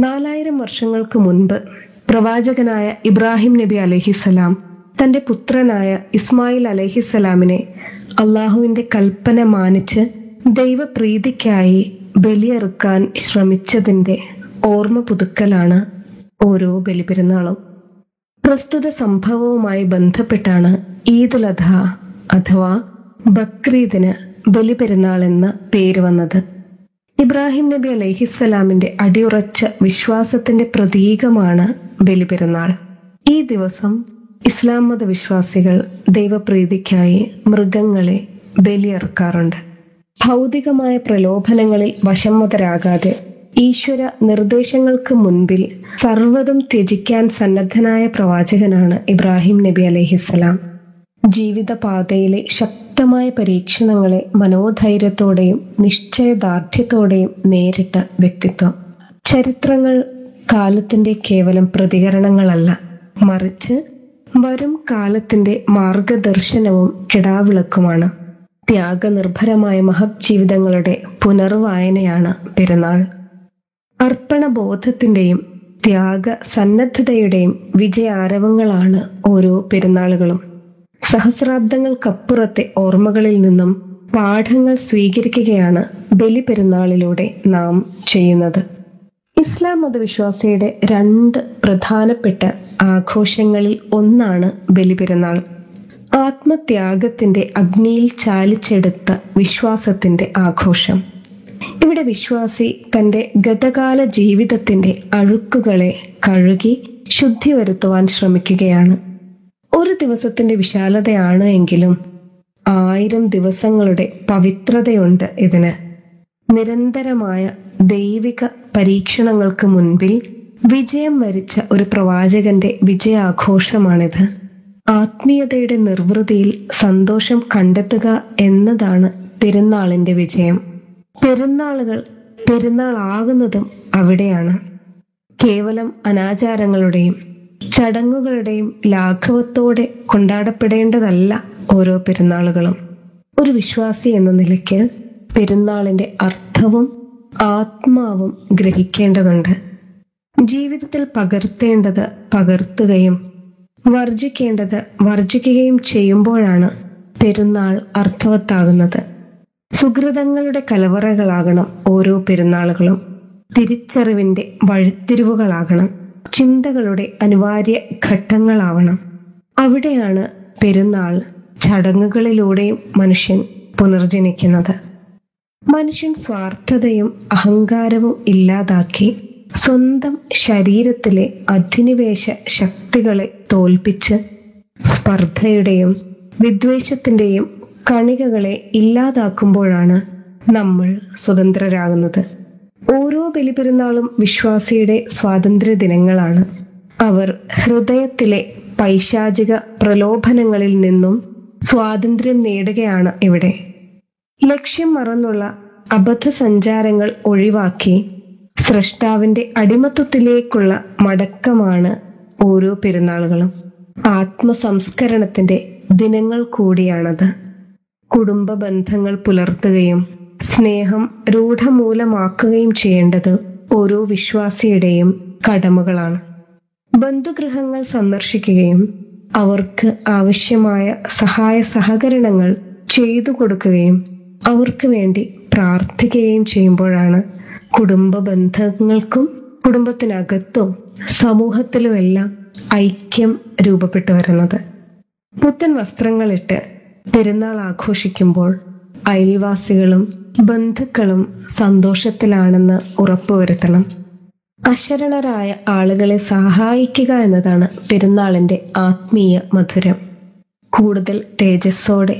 നാലായിരം വർഷങ്ങൾക്ക് മുൻപ് പ്രവാചകനായ ഇബ്രാഹിം നബി അലഹിസലാം തന്റെ പുത്രനായ ഇസ്മായിൽ അലഹിസലാമിനെ അള്ളാഹുവിന്റെ കൽപ്പന മാനിച്ച് ദൈവപ്രീതിക്കായി ബലിയറുക്കാൻ ശ്രമിച്ചതിന്റെ ഓർമ്മ പുതുക്കലാണ് ഓരോ ബലിപെരുന്നാളും പ്രസ്തുത സംഭവവുമായി ബന്ധപ്പെട്ടാണ് ഈദുൽ അധ അഥവാ ബക്രീദിന് ബലിപെരുന്നാൾ എന്ന പേര് വന്നത് ഇബ്രാഹിം നബി അലൈഹിസ്സലാമിന്റെ അടിയുറച്ച വിശ്വാസത്തിന്റെ പ്രതീകമാണ് ബലിപെരുന്നാൾ ഈ ദിവസം ഇസ്ലാം മത വിശ്വാസികൾ ദൈവപ്രീതിക്കായി മൃഗങ്ങളെ ബലിയർക്കാറുണ്ട് ഭൗതികമായ പ്രലോഭനങ്ങളിൽ വശംവതരാകാതെ ഈശ്വര നിർദ്ദേശങ്ങൾക്ക് മുൻപിൽ സർവ്വതും ത്യജിക്കാൻ സന്നദ്ധനായ പ്രവാചകനാണ് ഇബ്രാഹിം നബി അലൈഹിസ്സലാം ജീവിതപാതയിലെ ശക്തമായ പരീക്ഷണങ്ങളെ മനോധൈര്യത്തോടെയും നിശ്ചയദാർഢ്യത്തോടെയും നേരിട്ട വ്യക്തിത്വം ചരിത്രങ്ങൾ കാലത്തിന്റെ കേവലം പ്രതികരണങ്ങളല്ല മറിച്ച് വരും കാലത്തിന്റെ മാർഗദർശനവും കിടാവിളക്കുമാണ് ത്യാഗനിർഭരമായ മഹത് ജീവിതങ്ങളുടെ പുനർവായനയാണ് പെരുന്നാൾ അർപ്പണബോധത്തിന്റെയും ത്യാഗ സന്നദ്ധതയുടെയും വിജയാരവങ്ങളാണ് ഓരോ പെരുന്നാളുകളും സഹസ്രാബ്ദങ്ങൾക്കപ്പുറത്തെ ഓർമ്മകളിൽ നിന്നും പാഠങ്ങൾ സ്വീകരിക്കുകയാണ് ബലിപെരുന്നാളിലൂടെ നാം ചെയ്യുന്നത് ഇസ്ലാം മതവിശ്വാസിയുടെ രണ്ട് പ്രധാനപ്പെട്ട ആഘോഷങ്ങളിൽ ഒന്നാണ് ബലിപെരുന്നാൾ ആത്മത്യാഗത്തിന്റെ അഗ്നിയിൽ ചാലിച്ചെടുത്ത വിശ്വാസത്തിന്റെ ആഘോഷം ഇവിടെ വിശ്വാസി തന്റെ ഗതകാല ജീവിതത്തിന്റെ അഴുക്കുകളെ കഴുകി ശുദ്ധി വരുത്തുവാൻ ശ്രമിക്കുകയാണ് ഒരു ദിവസത്തിന്റെ വിശാലതയാണ് എങ്കിലും ആയിരം ദിവസങ്ങളുടെ പവിത്രതയുണ്ട് ഇതിന് നിരന്തരമായ ദൈവിക പരീക്ഷണങ്ങൾക്ക് മുൻപിൽ വിജയം വരിച്ച ഒരു പ്രവാചകന്റെ വിജയാഘോഷമാണിത് ആത്മീയതയുടെ നിർവൃതിയിൽ സന്തോഷം കണ്ടെത്തുക എന്നതാണ് പെരുന്നാളിന്റെ വിജയം പെരുന്നാളുകൾ പെരുന്നാളാകുന്നതും അവിടെയാണ് കേവലം അനാചാരങ്ങളുടെയും ചടങ്ങുകളുടെയും ലാഘവത്തോടെ കൊണ്ടാടപ്പെടേണ്ടതല്ല ഓരോ പെരുന്നാളുകളും ഒരു വിശ്വാസി എന്ന നിലയ്ക്ക് പെരുന്നാളിന്റെ അർത്ഥവും ആത്മാവും ഗ്രഹിക്കേണ്ടതുണ്ട് ജീവിതത്തിൽ പകർത്തേണ്ടത് പകർത്തുകയും വർജിക്കേണ്ടത് വർജിക്കുകയും ചെയ്യുമ്പോഴാണ് പെരുന്നാൾ അർത്ഥവത്താകുന്നത് സുഹൃതങ്ങളുടെ കലവറകളാകണം ഓരോ പെരുന്നാളുകളും തിരിച്ചറിവിന്റെ വഴിത്തിരിവുകളാകണം ചിന്തകളുടെ അനിവാര്യ ഘട്ടങ്ങളാവണം അവിടെയാണ് പെരുന്നാൾ ചടങ്ങുകളിലൂടെയും മനുഷ്യൻ പുനർജനിക്കുന്നത് മനുഷ്യൻ സ്വാർത്ഥതയും അഹങ്കാരവും ഇല്ലാതാക്കി സ്വന്തം ശരീരത്തിലെ അധിനിവേശ ശക്തികളെ തോൽപ്പിച്ച് സ്പർദ്ധയുടെയും വിദ്വേഷത്തിന്റെയും കണികകളെ ഇല്ലാതാക്കുമ്പോഴാണ് നമ്മൾ സ്വതന്ത്രരാകുന്നത് ഓരോ ബലിപെരുന്നാളും വിശ്വാസിയുടെ സ്വാതന്ത്ര്യ ദിനങ്ങളാണ് അവർ ഹൃദയത്തിലെ പൈശാചിക പ്രലോഭനങ്ങളിൽ നിന്നും സ്വാതന്ത്ര്യം നേടുകയാണ് ഇവിടെ ലക്ഷ്യം മറന്നുള്ള അബദ്ധ സഞ്ചാരങ്ങൾ ഒഴിവാക്കി സൃഷ്ടാവിന്റെ അടിമത്വത്തിലേക്കുള്ള മടക്കമാണ് ഓരോ പെരുന്നാളുകളും ആത്മസംസ്കരണത്തിന്റെ ദിനങ്ങൾ കൂടിയാണത് കുടുംബ ബന്ധങ്ങൾ പുലർത്തുകയും സ്നേഹം രൂഢമൂലമാക്കുകയും ചെയ്യേണ്ടത് ഓരോ വിശ്വാസിയുടെയും കടമകളാണ് ബന്ധുഗൃഹങ്ങൾ സന്ദർശിക്കുകയും അവർക്ക് ആവശ്യമായ സഹായ സഹകരണങ്ങൾ ചെയ്തു കൊടുക്കുകയും അവർക്ക് വേണ്ടി പ്രാർത്ഥിക്കുകയും ചെയ്യുമ്പോഴാണ് കുടുംബ ബന്ധങ്ങൾക്കും കുടുംബത്തിനകത്തും സമൂഹത്തിലുമെല്ലാം ഐക്യം രൂപപ്പെട്ടു വരുന്നത് പുത്തൻ വസ്ത്രങ്ങളിട്ട് പെരുന്നാൾ ആഘോഷിക്കുമ്പോൾ അയൽവാസികളും ബന്ധുക്കളും സന്തോഷത്തിലാണെന്ന് ഉറപ്പുവരുത്തണം അശരണരായ ആളുകളെ സഹായിക്കുക എന്നതാണ് പെരുന്നാളിന്റെ ആത്മീയ മധുരം കൂടുതൽ തേജസ്സോടെ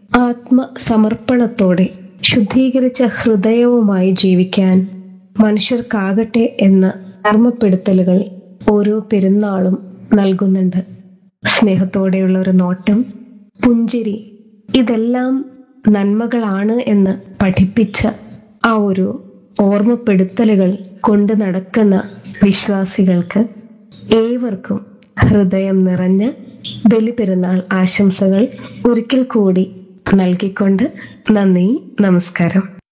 ആത്മസമർപ്പണത്തോടെ ശുദ്ധീകരിച്ച ഹൃദയവുമായി ജീവിക്കാൻ മനുഷ്യർക്കാകട്ടെ എന്ന ഓർമ്മപ്പെടുത്തലുകൾ ഓരോ പെരുന്നാളും നൽകുന്നുണ്ട് സ്നേഹത്തോടെയുള്ള ഒരു നോട്ടം പുഞ്ചിരി ഇതെല്ലാം നന്മകളാണ് എന്ന് പഠിപ്പിച്ച ആ ഒരു ഓർമ്മപ്പെടുത്തലുകൾ കൊണ്ട് നടക്കുന്ന വിശ്വാസികൾക്ക് ഏവർക്കും ഹൃദയം നിറഞ്ഞ ബലിപെരുന്നാൾ ആശംസകൾ ഒരിക്കൽ കൂടി നൽകിക്കൊണ്ട് നന്ദി നമസ്കാരം